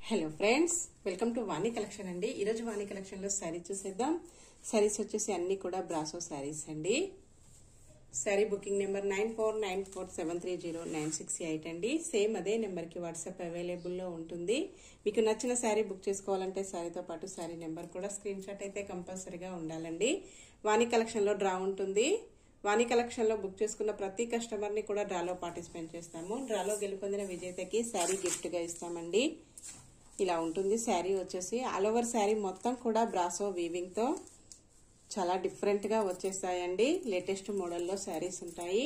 hello friends welcome to Vani collection అండి ఈరోజు వాణి కలెక్షన్లో శారీ చూసేద్దాం శారీస్ వచ్చేసి అన్ని కూడా బ్రాసో శారీస్ అండి sari booking number nine four nine four seven three zero nine six eight అండి సేమ్ అదే నెంబర్కి వాట్సాప్ అవైలబుల్లో ఉంటుంది మీకు నచ్చిన శారీ బుక్ చేసుకోవాలంటే శారీతో పాటు శారీ నెంబర్ కూడా స్క్రీన్ షాట్ అయితే కంపల్సరీగా ఉండాలండి వాణి కలెక్షన్లో డ్రా ఉంటుంది వాణి కలెక్షన్లో బుక్ చేసుకున్న ప్రతి కస్టమర్ని కూడా డ్రాలో పార్టిసిపేట్ చేస్తాము డ్రాలో గెలుపొందిన విజేతకి శారీ గిఫ్ట్గా ఇస్తామండి ఇలా ఉంటుంది శారీ వచ్చేసి ఆల్ ఓవర్ శారీ మొత్తం కూడా బ్రాసో వీవింగ్తో చాలా డిఫరెంట్గా వచ్చేస్తాయండి లేటెస్ట్ మోడల్లో శారీస్ ఉంటాయి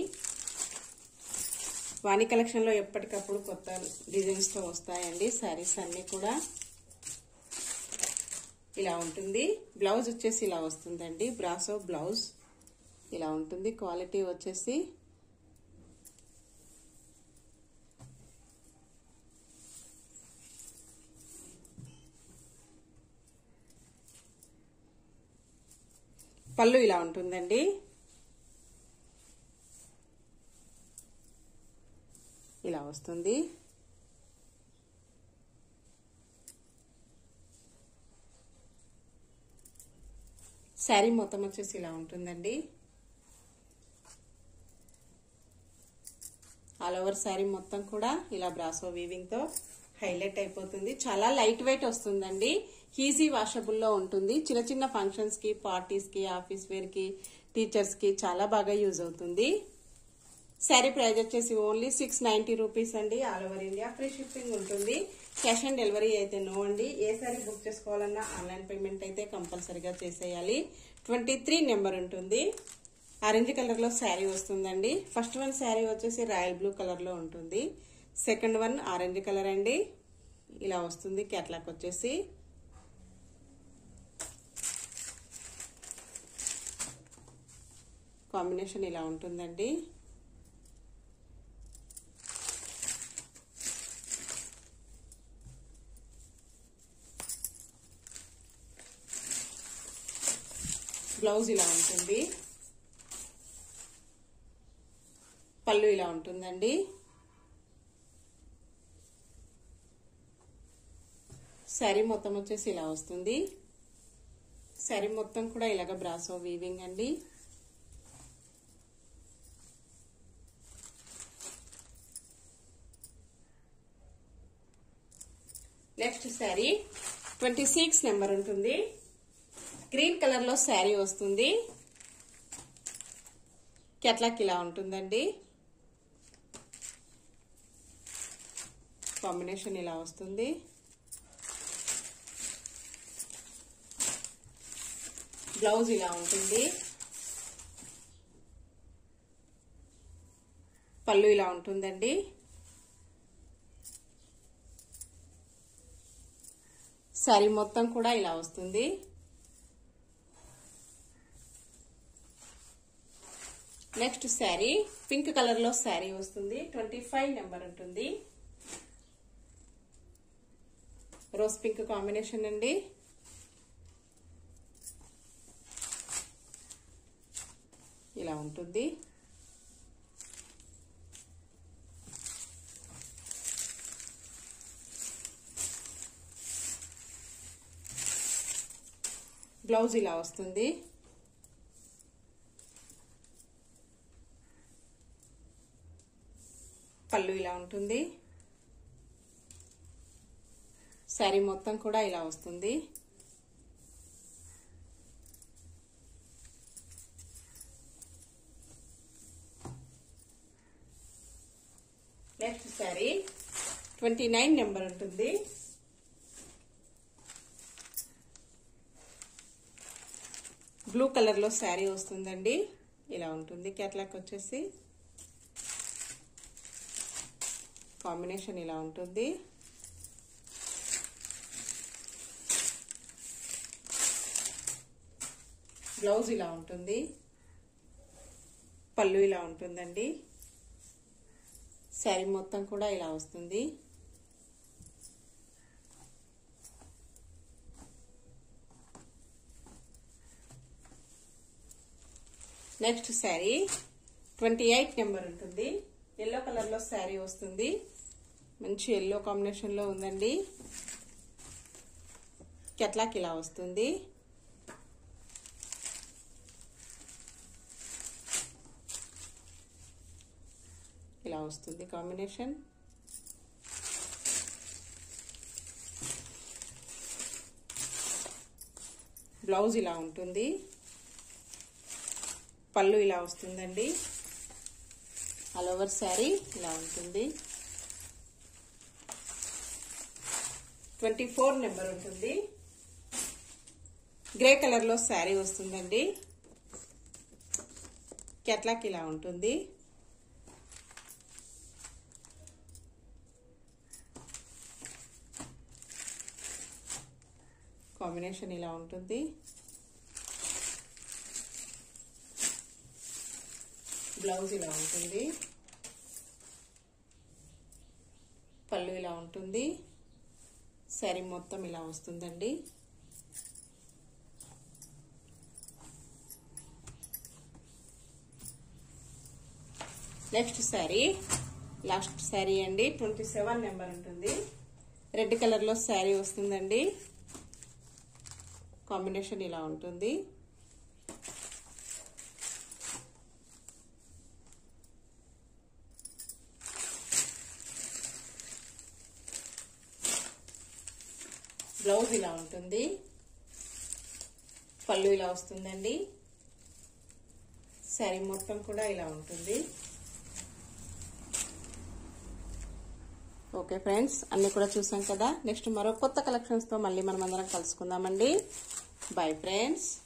వాణి కలెక్షన్లో ఎప్పటికప్పుడు కొత్త డిజైన్స్తో వస్తాయండి శారీస్ అన్నీ కూడా ఇలా ఉంటుంది బ్లౌజ్ వచ్చేసి ఇలా వస్తుందండి బ్రాసో బ్లౌజ్ ఇలా ఉంటుంది క్వాలిటీ వచ్చేసి పళ్ళు ఇలా ఉంటుందండి ఇలా వస్తుంది శారీ మొత్తం వచ్చేసి ఇలా ఉంటుందండి ఆల్ ఓవర్ శారీ మొత్తం కూడా ఇలా బ్రాసో వీవింగ్తో హైలైట్ అయిపోతుంది చాలా లైట్ వెయిట్ వస్తుందండి ఈజీ వాషబుల్లో ఉంటుంది చిన్న చిన్న ఫంక్షన్స్కి పార్టీస్కి ఆఫీస్ వేర్కి టీచర్స్కి చాలా బాగా యూజ్ అవుతుంది శారీ ప్రైస్ వచ్చేసి ఓన్లీ సిక్స్ నైన్టీ రూపీస్ అండి all over India free shipping ఉంటుంది క్యాష్ ఆన్ డెలివరీ అయితే నో అండి ఏ శారీ బుక్ చేసుకోవాలన్నా ఆన్లైన్ పేమెంట్ అయితే కంపల్సరీగా చేసేయాలి ట్వంటీ త్రీ నెంబర్ ఉంటుంది ఆరెంజ్ కలర్ లో శారీ వస్తుందండి ఫస్ట్ వన్ శారీ వచ్చేసి రాయల్ బ్లూ కలర్ లో ఉంటుంది సెకండ్ వన్ ఆరెంజ్ కలర్ అండి ఇలా వస్తుంది క్యాట్లాక్ వచ్చేసి కాంబినేషన్ ఇలా ఉంటుందండి బ్లౌజ్ ఇలా ఉంటుంది పళ్ళు ఇలా ఉంటుందండి శారీ మొత్తం వచ్చేసి ఇలా వస్తుంది శారీ మొత్తం కూడా ఇలాగ బ్రాసో వీవింగ్ అండి next sari twenty six number ఉంటుంది గ్రీన్ కలర్ లో శారీ వస్తుంది కెట్లాక్ ఇలా ఉంటుందండి కాంబినేషన్ ఇలా వస్తుంది బ్లౌజ్ ఇలా ఉంటుంది పళ్ళు ఇలా ఉంటుందండి శారీ మొత్తం కూడా ఇలా వస్తుంది నెక్స్ట్ శారీ పింక్ కలర్ లో శారీ వస్తుంది ట్వంటీ ఫైవ్ నెంబర్ ఉంటుంది రోజ్ పింక్ కాంబినేషన్ అండి ఇలా ఉంటుంది బ్లౌజ్ ఇలా వస్తుంది పళ్ళు ఇలా ఉంటుంది శారీ మొత్తం కూడా ఇలా వస్తుంది next sari twenty nine number ఉంటుంది బ్లూ కలర్ లో శారీ వస్తుందండి ఇలా ఉంటుంది క్యాట్లాక్ వచ్చేసి కాంబినేషన్ ఇలా ఉంటుంది బ్లౌజ్ ఇలా ఉంటుంది పళ్ళు ఇలా ఉంటుందండి శారీ మొత్తం కూడా ఇలా వస్తుంది next sari twenty eight number ఉంటుంది ఎల్లో కలర్ లో శారీ వస్తుంది మంచి ఎల్లో కాంబినేషన్ లో ఉందండి కెట్లాక్ ఇలా వస్తుంది ఇలా వస్తుంది కాంబినేషన్ బ్లౌజ్ ఇలా ఉంటుంది పళ్ళు ఇలా వస్తుందండి ఆల్ ఓవర్ శారీ ఇలా ఉంటుంది ట్వంటీ ఫోర్ నెంబర్ ఉంటుంది గ్రే కలర్లో శారీ వస్తుందండి కెట్లాక్ ఇలా ఉంటుంది కాంబినేషన్ ఇలా ఉంటుంది బ్లౌజ్ ఇలా ఉంటుంది పళ్ళు ఇలా ఉంటుంది శారీ మొత్తం ఇలా వస్తుందండి నెక్స్ట్ శారీ లాస్ట్ శారీ అండి ట్వంటీ సెవెన్ నెంబర్ ఉంటుంది రెడ్ కలర్లో శారీ వస్తుందండి కాంబినేషన్ ఇలా ఉంటుంది బ్లౌజ్ ఇలా ఉంటుంది పళ్ళు ఇలా వస్తుందండి శారీ మొత్తం కూడా ఇలా ఉంటుంది ఓకే ఫ్రెండ్స్ అన్ని కూడా చూసాం కదా నెక్స్ట్ మరో కొత్త కలెక్షన్స్తో మళ్ళీ మనం అందరం కలుసుకుందామండి బాయ్ ఫ్రెండ్స్